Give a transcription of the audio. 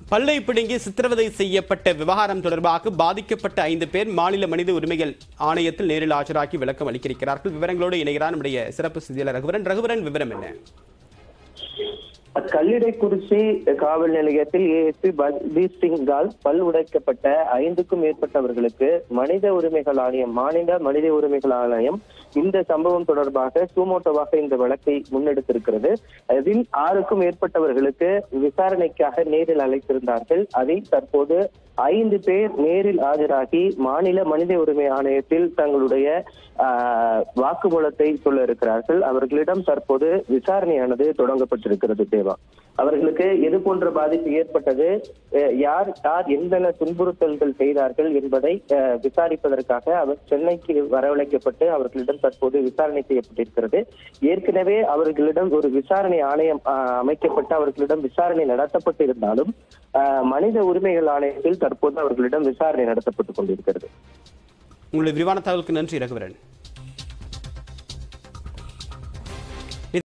பல்லை பிடுங்கி சித்திரவதை செய்யப்பட்ட விவகாரம் தொடர்பாக பாதிக்கப்பட்ட ஐந்து பேர் மாநில மனித உரிமைகள் ஆணையத்தில் நேரில் ஆஜராகி விளக்கம் அளிக்கிறார்கள் விவரங்களோடு இணைகிறார் நம்முடைய சிறப்பு செய்தியாளர் ரகுவரன் ரகுவரன் விவரம் என்ன கல்லிடைக்குறிச்சி காவல் நிலையத்தில் ஏஎஸ்பி பல்பீர் சிங்கால் பல் உடைக்கப்பட்ட ஐந்துக்கும் மேற்பட்டவர்களுக்கு மனித உரிமைகள் ஆணையம் மாநில மனித உரிமைகள் ஆணையம் இந்த சம்பவம் தொடர்பாக சூமோட்டோவாக இந்த வழக்கை முன்னெடுத்திருக்கிறது அதில் ஆறுக்கும் மேற்பட்டவர்களுக்கு விசாரணைக்காக நேரில் அழைத்திருந்தார்கள் அதில் தற்போது ஐந்து பேர் நேரில் ஆஜராகி மாநில மனித உரிமை ஆணையத்தில் தங்களுடைய ஆஹ், வாக்குமூலத்தை சொல்ல இருக்கிறார்கள் அவர்களிடம் தற்போது விசாரணையானது தொடங்கப்பட்டிருக்கிறது தேவா அவர்களுக்கு எது போன்ற பாதிப்பு ஏற்பட்டது அஹ், யார் யார் என்னென்ன துன்புறுத்தல்கள் செய்தார்கள் என்பதை அஹ், விசாரிப்பதற்காக அவர் சென்னைக்கு வரவழைக்கப்பட்டு அவர்களிடம் தற்போது விசாரணை செய்யப்பட்டிருக்கிறது ஏற்கனவே அவர்களிடம் ஒரு விசாரணை ஆணையம் ஆஹ், அமைக்கப்பட்டு அவர்களிடம் விசாரணை நடத்தப்பட்டிருந்தாலும் ஆஹ், மனித உரிமைகள் ஆணையத்தில் தற்போது அவர்களிடம் விசாரணை நடத்தப்பட்டுக் கொண்டிருக்கிறது உங்களுடைய விரிவான தகவலுக்கு நன்றி ரகுவரன்